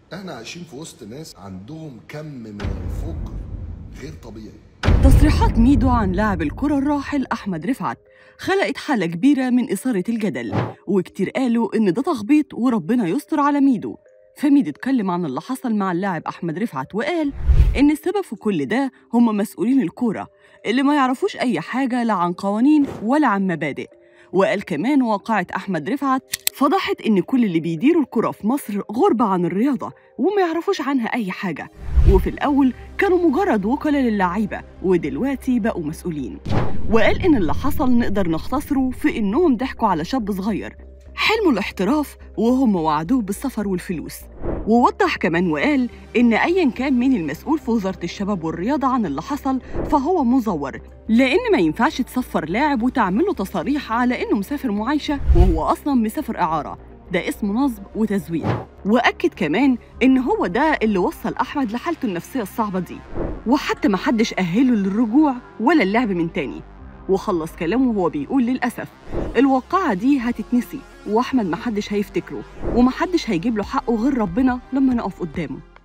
احنا عايشين في وسط ناس عندهم كم من الفجر غير طبيعي تصريحات ميدو عن لاعب الكرة الراحل أحمد رفعت خلقت حالة كبيرة من إثارة الجدل وكتير قالوا إن ده تخبيط وربنا يستر على ميدو فميدو اتكلم عن اللي حصل مع اللاعب أحمد رفعت وقال إن السبب في كل ده هم مسؤولين الكورة اللي ما يعرفوش أي حاجة لا عن قوانين ولا عن مبادئ وقال كمان واقعة أحمد رفعت فضحت إن كل اللي بيديروا الكرة في مصر غربة عن الرياضة وما يعرفوش عنها أي حاجة وفي الأول كانوا مجرد وكلاء للعيبة ودلوقتي بقوا مسؤولين وقال إن اللي حصل نقدر نختصره في إنهم ضحكوا على شاب صغير حلموا الاحتراف وهم وعدوه بالسفر والفلوس ووضح كمان وقال إن أيا كان مين المسؤول في وزارة الشباب والرياضة عن اللي حصل فهو مزور لأن ما ينفعش تسفر لاعب وتعمله تصاريح على إنه مسافر معايشة وهو أصلا مسافر إعارة ده اسمه نصب وتزوير وأكد كمان إن هو ده اللي وصل أحمد لحالته النفسية الصعبة دي وحتى ما حدش أهله للرجوع ولا اللعب من تاني وخلص كلامه وهو بيقول للأسف الواقعة دي هتتنسي وأحمد محدش هيفتكره ومحدش هيجيب له حقه غير ربنا لما نقف قدامه